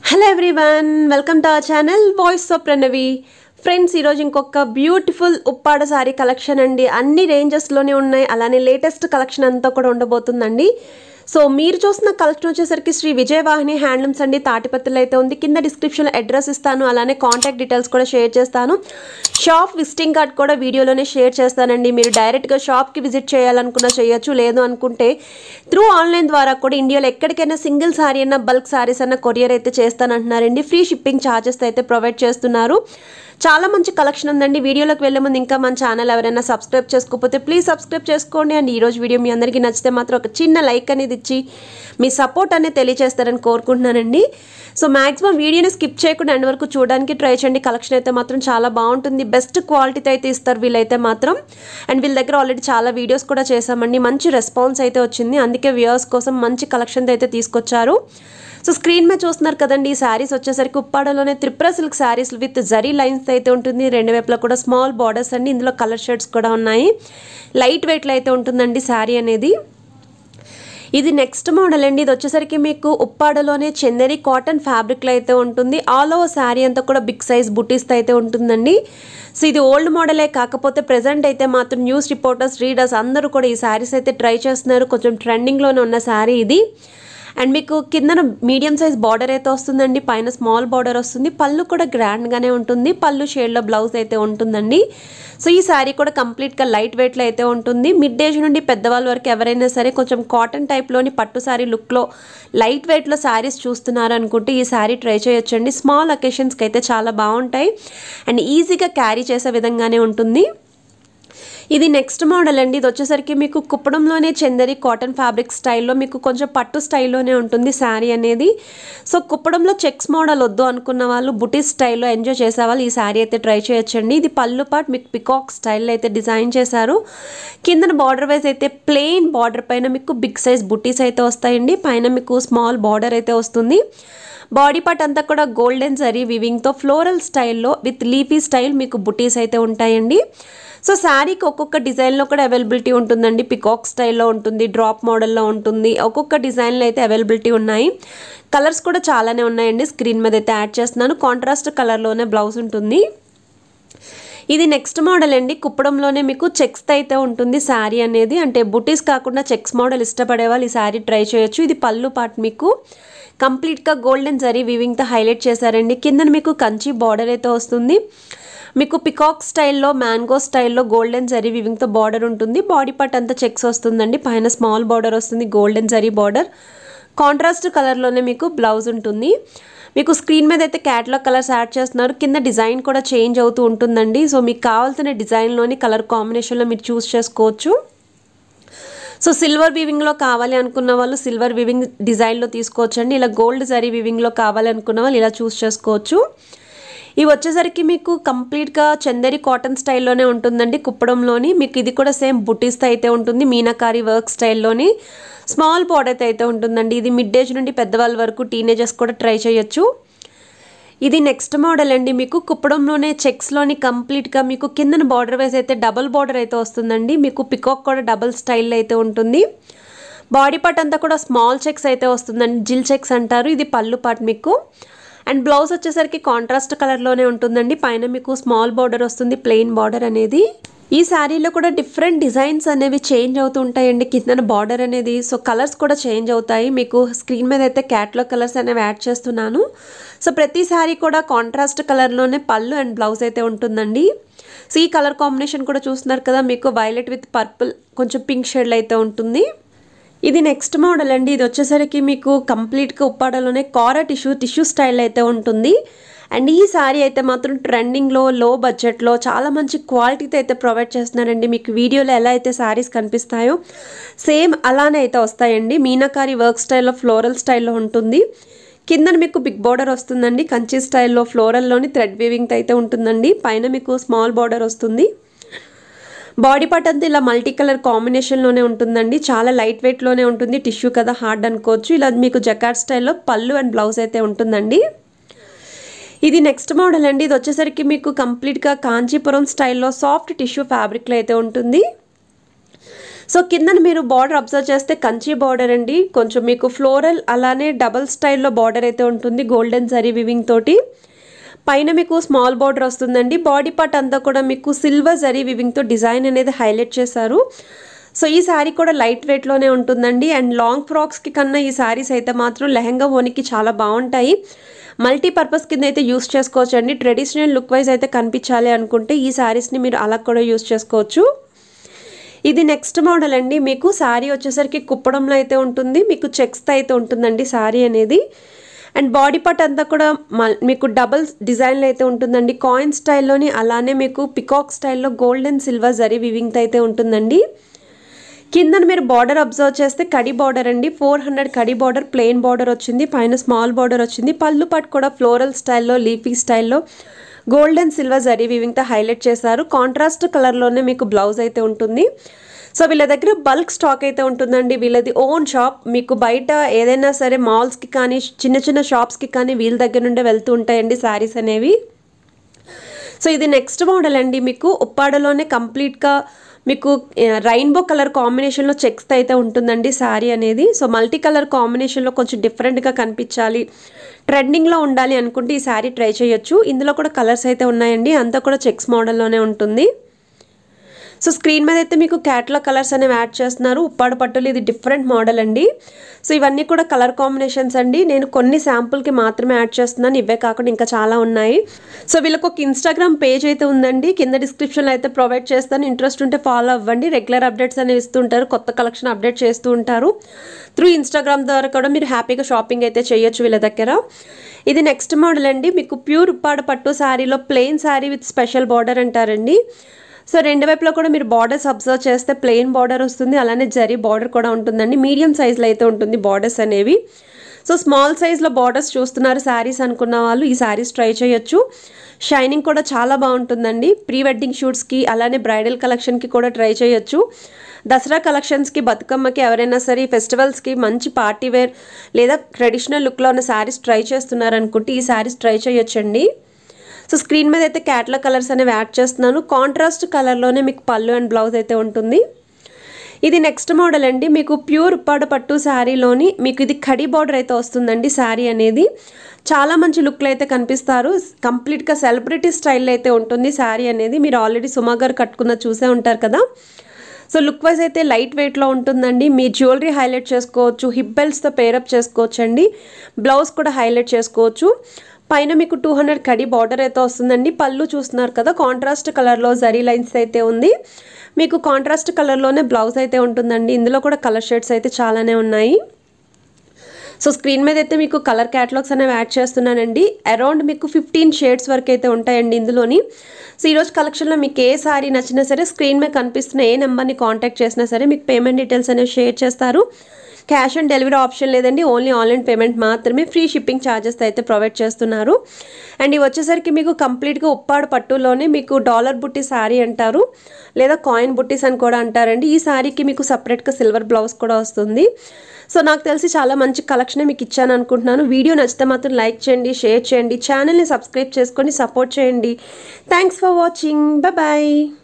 hello everyone welcome to our channel voice of Pranavi friends ఈరోజు ఇంకొక beautiful Uppada sorry collection అండి అన్ని రేంజెస్లోనే ఉన్నాయి అలానే లేటెస్ట్ కలెక్షన్ అంతా కూడా ఉండబోతుందండి సో మీరు చూసిన కలెక్షన్ వచ్చేసరికి శ్రీ విజయవాహిని హ్యాండ్లూమ్స్ అండి తాటిపత్రులు అయితే ఉంది కింద డిస్క్రిప్షన్లో అడ్రస్ ఇస్తాను అలానే కాంటాక్ట్ డీటెయిల్స్ కూడా షేర్ చేస్తాను షాప్ విజిటింగ్ కార్డ్ కూడా వీడియోలోనే షేర్ చేస్తానండి మీరు డైరెక్ట్గా షాప్కి విజిట్ చేయాలనుకున్నా చేయొచ్చు లేదు అనుకుంటే త్రూ ఆన్లైన్ ద్వారా కూడా ఇండియాలో ఎక్కడికైనా సింగిల్ సారీ అన్న బల్క్ సారీస్ అన్న కొరియర్ అయితే చేస్తానంటున్నారండి ఫ్రీ షిప్పింగ్ ఛార్జెస్ అయితే ప్రొవైడ్ చేస్తున్నారు చాలా మంచి కలెక్షన్ ఉందండి వీడియోలోకి వెళ్ళే ముందు ఇంకా మన ఛానల్ ఎవరైనా సబ్స్క్రైబ్ చేసుకోకపోతే ప్లీజ్ సబ్స్క్రైబ్ చేసుకోండి అండ్ ఈరోజు వీడియో మీ అందరికీ నచ్చితే మాత్రం ఒక చిన్న లైక్ అనేది ఇచ్చి మీ సపోర్ట్ అనేది తెలియజేస్తారని కోరుకుంటున్నానండి సో మాక్సిమం వీడియోని స్కిప్ చేయకుండా ఎండ్ వరకు చూడడానికి ట్రై చేయండి కలెక్షన్ అయితే మాత్రం చాలా బాగుంటుంది బెస్ట్ క్వాలిటీతో అయితే ఇస్తారు వీళ్ళైతే మాత్రం అండ్ వీళ్ళ దగ్గర ఆల్రెడీ చాలా వీడియోస్ కూడా చేశామండి మంచి రెస్పాన్స్ అయితే వచ్చింది అందుకే వ్యూవర్స్ కోసం మంచి కలెక్షన్ అయితే తీసుకొచ్చారు సో స్క్రీన్ మీద చూస్తున్నారు కదండి ఈ శారీస్ వచ్చేసరికి ఉప్పాడలోనే Tripura silk saris with zari lines అయితే ఉంటుంది రెండు వైపులా కూడా స్మాల్ బార్డర్స్ అండి ఇందులో కలర్ షేడ్స్ కూడా ఉన్నాయి లైట్ వెయిట్లో అయితే ఉంటుందండి శారీ అనేది ఇది నెక్స్ట్ మోడల్ అండి ఇది వచ్చేసరికి మీకు ఉప్పాడలోనే చందేరి కాటన్ ఫ్యాబ్రిక్లో అయితే ఉంటుంది ఆల్ ఓవర్ శారీ అంతా కూడా బిగ్ సైజ్ బుటీస్తో అయితే ఉంటుందండి సో ఇది ఓల్డ్ మోడలే కాకపోతే ప్రజెంట్ అయితే మాత్రం న్యూస్ రిపోర్టర్స్ రీడర్స్ అందరూ కూడా ఈ శారీస్ అయితే ట్రై చేస్తున్నారు కొంచెం ట్రెండింగ్లోనే ఉన్న శారీ ఇది అండ్ మీకు కిందన మీడియం సైజ్ బార్డర్ అయితే వస్తుందండి పైన స్మాల్ బార్డర్ వస్తుంది పళ్ళు కూడా గ్రాండ్గానే ఉంటుంది పళ్ళు షేడ్లో బ్లౌజ్ అయితే ఉంటుందండి సో ఈ శారీ కూడా కంప్లీట్గా లైట్ వెయిట్లో అయితే ఉంటుంది మిడ్ ఏజ్ నుండి పెద్దవాళ్ళ వరకు ఎవరైనా సరే కొంచెం కాటన్ టైప్లోని పట్టు శారీ లుక్లో లైట్ వెయిట్లో శారీస్ చూస్తున్నారు అనుకుంటే ఈ శారీ ట్రై చేయొచ్చండి స్మాల్ అకేషన్స్కి అయితే చాలా బాగుంటాయి అండ్ ఈజీగా క్యారీ చేసే విధంగానే ఉంటుంది ఇది నెక్స్ట్ మోడల్ అండి ఇది వచ్చేసరికి మీకు కుప్పడంలోనే చందరి కాటన్ ఫ్యాబ్రిక్ స్టైల్లో మీకు కొంచెం పట్టు స్టైల్లోనే ఉంటుంది శారీ అనేది సో కుప్పడంలో చెక్స్ మోడల్ వద్దు అనుకున్న వాళ్ళు బుటీస్ స్టైల్లో ఎంజాయ్ చేసే వాళ్ళు ఈ శారీ అయితే ట్రై చేయొచ్చండి ఇది పళ్ళు పాటు మీకు పికాక్ స్టైల్లో అయితే డిజైన్ చేశారు కిందన బార్డర్ వైజ్ అయితే ప్లెయిన్ బార్డర్ పైన మీకు బిగ్ సైజ్ బుటీస్ అయితే వస్తాయండి పైన మీకు స్మాల్ బార్డర్ అయితే వస్తుంది బాడీ పార్ట్ అంతా కూడా గోల్డెన్ జరీ వివింగ్తో ఫ్లోరల్ స్టైల్లో విత్ లీఫీ స్టైల్ మీకు బుటీస్ అయితే ఉంటాయండి సో శారీకి ఒక్కొక్క డిజైన్లో కూడా అవైలబిలిటీ ఉంటుందండి పికాక్ స్టైల్లో ఉంటుంది డ్రాప్ మోడల్లో ఉంటుంది ఒక్కొక్క డిజైన్లో అయితే అవైలబిలిటీ ఉన్నాయి కలర్స్ కూడా చాలానే ఉన్నాయండి స్క్రీన్ మీద అయితే యాడ్ చేస్తున్నాను కాంట్రాస్ట్ కలర్లోనే బ్లౌజ్ ఉంటుంది ఇది నెక్స్ట్ మోడల్ అండి కుప్పడంలోనే మీకు చెక్స్ అయితే ఉంటుంది శారీ అనేది అంటే బుటీస్ కాకుండా చెక్స్ మోడల్ ఇష్టపడే వాళ్ళు ఈ శారీ ట్రై చేయొచ్చు ఇది పళ్ళు పార్ట్ మీకు కంప్లీట్గా గోల్డెన్ జరీ వివింగ్తో హైలైట్ చేశారండి కింద మీకు కంచి బార్డర్ అయితే వస్తుంది మీకు పికాక్ స్టైల్లో మ్యాంగో స్టైల్లో గోల్డెన్ జరీ వివింగ్తో బార్డర్ ఉంటుంది బాడీ పార్ట్ అంతా చెక్స్ వస్తుందండి పైన స్మాల్ బార్డర్ వస్తుంది గోల్డెన్ జరీ బార్డర్ కాంట్రాస్ట్ కలర్లోనే మీకు బ్లౌజ్ ఉంటుంది మీకు స్క్రీన్ మీద అయితే క్యాట్లాగ్ కలర్స్ యాడ్ చేస్తున్నారు కింద డిజైన్ కూడా చేంజ్ అవుతూ ఉంటుందండి సో మీకు కావాల్సిన డిజైన్లోని కలర్ కాంబినేషన్లో మీరు చూస్ చేసుకోవచ్చు సో సిల్వర్ వివింగ్లో కావాలి అనుకున్న వాళ్ళు సిల్వర్ వివింగ్ డిజైన్లో తీసుకోవచ్చండి ఇలా గోల్డ్ జరీ వివింగ్లో కావాలి అనుకున్న వాళ్ళు ఇలా చూస్ చేసుకోవచ్చు ఇవి వచ్చేసరికి మీకు కంప్లీట్గా చందేరి కాటన్ స్టైల్లోనే ఉంటుందండి కుప్పడంలోని మీకు ఇది కూడా సేమ్ బుటీస్తో అయితే ఉంటుంది మీనాకారి వర్క్ స్టైల్లోని స్మాల్ బార్డర్ అయితే ఉంటుందండి ఇది మిడ్ ఏజ్ నుండి పెద్దవాళ్ళ వరకు టీనేజర్స్ కూడా ట్రై చేయొచ్చు ఇది నెక్స్ట్ మోడల్ అండి మీకు కుప్పడంలోనే చెక్స్లోని కంప్లీట్గా మీకు కిందన బార్డర్ వైజ్ అయితే డబల్ బార్డర్ అయితే వస్తుందండి మీకు పికాక్ కూడా డబల్ స్టైల్ అయితే ఉంటుంది బాడీ పార్ట్ అంతా కూడా స్మాల్ చెక్స్ అయితే వస్తుందండి జిల్ చెక్స్ అంటారు ఇది పళ్ళు పార్ట్ మీకు అండ్ బ్లౌజ్ వచ్చేసరికి కాంట్రాస్ట్ కలర్లోనే ఉంటుందండి పైన మీకు స్మాల్ బార్డర్ వస్తుంది ప్లెయిన్ బార్డర్ అనేది ఈ శారీలో కూడా డిఫరెంట్ డిజైన్స్ అనేవి చేంజ్ అవుతూ ఉంటాయండి కింద బార్డర్ అనేది సో కలర్స్ కూడా చేంజ్ అవుతాయి మీకు స్క్రీన్ మీద అయితే క్యాట్లాగ్ కలర్స్ అనేవి యాడ్ చేస్తున్నాను సో ప్రతి శారీ కూడా కాంట్రాస్ట్ కలర్లోనే పళ్ళు అండ్ బ్లౌజ్ అయితే ఉంటుందండి సో ఈ కలర్ కాంబినేషన్ కూడా చూస్తున్నారు కదా మీకు వైలెట్ విత్ పర్పుల్ కొంచెం పింక్ షేడ్లో అయితే ఉంటుంది ఇది నెక్స్ట్ మోడల్ అండి ఇది వచ్చేసరికి మీకు కంప్లీట్గా ఉప్పాడలోనే కారా టిష్యూ టిష్యూ స్టైల్ అయితే ఉంటుంది అండ్ ఈ శారీ అయితే మాత్రం ట్రెండింగ్లో లో బడ్జెట్లో చాలా మంచి క్వాలిటీతో అయితే ప్రొవైడ్ చేస్తున్నారండి మీకు వీడియోలో ఎలా అయితే శారీస్ కనిపిస్తాయో సేమ్ అలానే అయితే వస్తాయండి మీనాకారి వర్క్ స్టైల్లో ఫ్లోరల్ స్టైల్లో ఉంటుంది కింద మీకు బిగ్ బార్డర్ వస్తుందండి కంచి స్టైల్లో ఫ్లోరల్లోని థ్రెడ్ వీవింగ్ అయితే ఉంటుందండి పైన మీకు స్మాల్ బార్డర్ వస్తుంది బాడీ పార్ట్ అంతా ఇలా మల్టీ కలర్ కాంబినేషన్లోనే ఉంటుందండి చాలా లైట్ వెయిట్లోనే ఉంటుంది టిష్యూ కదా హార్డ్ అనుకోవచ్చు ఇలా మీకు జకాట్ స్టైల్లో పళ్ళు అండ్ బ్లౌజ్ అయితే ఉంటుందండి ఇది నెక్స్ట్ మోడల్ అండి ఇది వచ్చేసరికి మీకు కంప్లీట్గా కాంచీపురం స్టైల్లో సాఫ్ట్ టిష్యూ ఫ్యాబ్రిక్లో అయితే ఉంటుంది సో కిందన మీరు బార్డర్ అబ్జర్వ్ చేస్తే కంచి బార్డర్ అండి కొంచెం మీకు ఫ్లోరల్ అలానే డబల్ స్టైల్లో బార్డర్ అయితే ఉంటుంది గోల్డెన్ జరీ వివింగ్ తోటి పైన మీకు స్మాల్ బార్డర్ వస్తుందండి బాడీ పార్ట్ అంతా కూడా మీకు సిల్వర్ జరీ వివింగ్తో డిజైన్ అనేది హైలైట్ చేశారు సో ఈ శారీ కూడా లైట్ వెయిట్లోనే ఉంటుందండి అండ్ లాంగ్ ఫ్రాక్స్కి కన్నా ఈ శారీస్ అయితే మాత్రం లెహంగా ఓనికి చాలా బాగుంటాయి మల్టీపర్పస్ కింద అయితే యూస్ చేసుకోవచ్చు అండి ట్రెడిషనల్ లుక్ వైజ్ అయితే కనిపించాలి అనుకుంటే ఈ శారీస్ని మీరు అలా కూడా యూస్ చేసుకోవచ్చు ఇది నెక్స్ట్ మోడల్ అండి మీకు శారీ వచ్చేసరికి కుప్పడంలో అయితే ఉంటుంది మీకు చెక్స్తో అయితే ఉంటుందండి శారీ అనేది అండ్ బాడీ పార్ట్ అంతా కూడా మల్- మీకు డబల్ డిజైన్లో అయితే ఉంటుందండి కాయిన్ స్టైల్లోని అలానే మీకు పికాక్ స్టైల్లో గోల్డ్ అండ్ సిల్వర్ జరీ వివింగ్తో అయితే ఉంటుందండి కిందన మీరు బార్డర్ అబ్జర్వ్ చేస్తే కడి బార్డర్ అండి ఫోర్ హండ్రెడ్ కడి బార్డర్ ప్లెయిన్ బార్డర్ వచ్చింది పైన స్మాల్ బార్డర్ వచ్చింది పళ్ళు పట్టు కూడా ఫ్లోరల్ స్టైల్లో లీఫీ స్టైల్లో గోల్డ్ అండ్ సిల్వర్ జరీ వివింగ్తో హైలైట్ చేశారు కాంట్రాస్ట్ కలర్లోనే మీకు బ్లౌజ్ అయితే ఉంటుంది సో వీళ్ళ దగ్గర బల్క్ స్టాక్ అయితే ఉంటుందండి వీళ్ళది ఓన్ షాప్ మీకు బయట ఏదైనా సరే మాల్స్కి కానీ చిన్న చిన్న షాప్స్కి కానీ వీళ్ళ దగ్గర నుండే వెళ్తూ ఉంటాయండి శారీస్ అనేవి సో ఇది నెక్స్ట్ మోడల్ అండి మీకు ఉప్పాడలోనే కంప్లీట్గా మీకు రైన్బో కలర్ కాంబినేషన్లో చెక్స్ అయితే ఉంటుందండి శారీ అనేది సో మల్టీ కలర్ కాంబినేషన్లో కొంచెం డిఫరెంట్గా కనిపించాలి ట్రెండింగ్లో ఉండాలి అనుకుంటే ఈ శారీ ట్రై చేయొచ్చు ఇందులో కూడా కలర్స్ అయితే ఉన్నాయండి అంతా కూడా చెక్స్ మోడల్లోనే ఉంటుంది సో స్క్రీన్ మీద అయితే మీకు క్యాట్లాగ్ కలర్స్ అనేవి యాడ్ చేస్తున్నారు ఉప్పాడ పట్టులు ఇది డిఫరెంట్ మోడల్ అండి సో ఇవన్నీ కూడా కలర్ కాంబినేషన్స్ అండి నేను కొన్ని శాంపుల్కి మాత్రమే యాడ్ చేస్తున్నాను ఇవే కాకుండా ఇంకా చాలా ఉన్నాయి సో వీళ్ళకి ఒక ఇన్స్టాగ్రామ్ పేజ్ అయితే ఉందండి కింద డిస్క్రిప్షన్లో అయితే ప్రొవైడ్ చేస్తాను ఇంట్రెస్ట్ ఉంటే ఫాలో అవ్వండి రెగ్యులర్ అప్డేట్స్ అనేవి ఇస్తుంటారు కొత్త కలెక్షన్ అప్డేట్ చేస్తూ ఉంటారు త్రూ ఇన్స్టాగ్రామ్ ద్వారా కూడా మీరు హ్యాపీగా షాపింగ్ అయితే చేయొచ్చు వీళ్ళ దగ్గర ఇది నెక్స్ట్ మోడల్ అండి మీకు ప్యూర్ ఉప్పాడ పట్టు శారీలో plain sari with special border అంటారండి సో రెండు వైపులో కూడా మీరు బార్డర్స్ అబ్జర్వ్ చేస్తే ప్లెయిన్ బార్డర్ వస్తుంది అలానే జరీ బార్డర్ కూడా ఉంటుందండి మీడియం సైజ్లో అయితే ఉంటుంది బార్డర్స్ అనేవి సో స్మాల్ సైజ్లో బార్డర్స్ చూస్తున్నారు శారీస్ అనుకున్న వాళ్ళు ఈ శారీస్ ట్రై చేయొచ్చు షైనింగ్ కూడా చాలా బాగుంటుందండి ప్రీ వెడ్డింగ్ షూట్స్కి అలానే బ్రైడల్ కలెక్షన్కి కూడా ట్రై చేయొచ్చు దసరా కలెక్షన్స్కి బతుకమ్మకి ఎవరైనా సరే ఫెస్టివల్స్కి మంచి పార్టీ వేర్ లేదా ట్రెడిషనల్ లుక్లో ఉన్న శారీస్ ట్రై చేస్తున్నారనుకుంటే ఈ శారీస్ ట్రై చేయొచ్చండి సో స్క్రీన్ మీద అయితే క్యాట్లాగ్ కలర్స్ అనేవి యాడ్ చేస్తున్నాను కాంట్రాస్ట్ కలర్లోనే మీకు పళ్ళు అండ్ బ్లౌజ్ అయితే ఉంటుంది ఇది నెక్స్ట్ మోడల్ అండి మీకు ప్యూర్ ఉప్పాడ పట్టు శారీలోని మీకు ఇది కడి బార్డర్ అయితే వస్తుందండి శారీ అనేది చాలా మంచి లుక్లో అయితే కనిపిస్తారు కంప్లీట్గా సెలబ్రిటీ స్టైల్లో అయితే ఉంటుంది శారీ అనేది మీరు ఆల్రెడీ సుమా గారు కట్టుకున్న చూసే ఉంటారు కదా సో లుక్ వైజ్ అయితే లైట్ వెయిట్లో ఉంటుందండి మీ జ్యువెలరీ హైలైట్ చేసుకోవచ్చు హిప్ బెల్ట్స్తో పేరప్ చేసుకోవచ్చు అండి బ్లౌజ్ కూడా హైలైట్ చేసుకోవచ్చు పైన మీకు టూ హండ్రెడ్ కడి బార్డర్ అయితే వస్తుందండి పళ్ళు చూస్తున్నారు కదా కాంట్రాస్ట్ కలర్లో జరీ లైన్స్ అయితే ఉంది మీకు కాంట్రాస్ట్ కలర్లోనే బ్లౌజ్ అయితే ఉంటుందండి ఇందులో కూడా కలర్ షేడ్స్ అయితే చాలానే ఉన్నాయి సో స్క్రీన్ మీద అయితే మీకు కలర్ క్యాటలాగ్స్ అనేవి యాడ్ చేస్తున్నానండి అరౌండ్ మీకు ఫిఫ్టీన్ షేడ్స్ వరకు అయితే ఉంటాయండి ఇందులోని సో ఈరోజు కలెక్షన్లో మీకు ఏ సారీ నచ్చినా సరే స్క్రీన్ మీద కనిపిస్తున్న ఏ నెంబర్ని కాంటాక్ట్ చేసినా సరే మీకు పేమెంట్ డీటెయిల్స్ అనేవి షేర్ చేస్తారు క్యాష్ ఆన్ డెలివరీ ఆప్షన్ లేదండి ఓన్లీ ఆన్లైన్ పేమెంట్ మాత్రమే ఫ్రీ షిప్పింగ్ ఛార్జెస్ అయితే ప్రొవైడ్ చేస్తున్నారు అండ్ ఇవి వచ్చేసరికి మీకు కంప్లీట్గా ఉప్పాడు పట్టులోనే మీకు డాలర్ బుట్టి శారీ అంటారు లేదా కాయిన్ బుట్టీస్ అని కూడా అంటారండి ఈ శారీకి మీకు సపరేట్గా సిల్వర్ బ్లౌజ్ కూడా వస్తుంది సో నాకు తెలిసి చాలా మంచి కలెక్షనే మీకు ఇచ్చాను అనుకుంటున్నాను వీడియో నచ్చితే మాత్రం లైక్ చేయండి షేర్ చేయండి ఛానల్ని సబ్స్క్రైబ్ చేసుకొని సపోర్ట్ చేయండి థ్యాంక్స్ ఫర్ వాచింగ్ బాయ్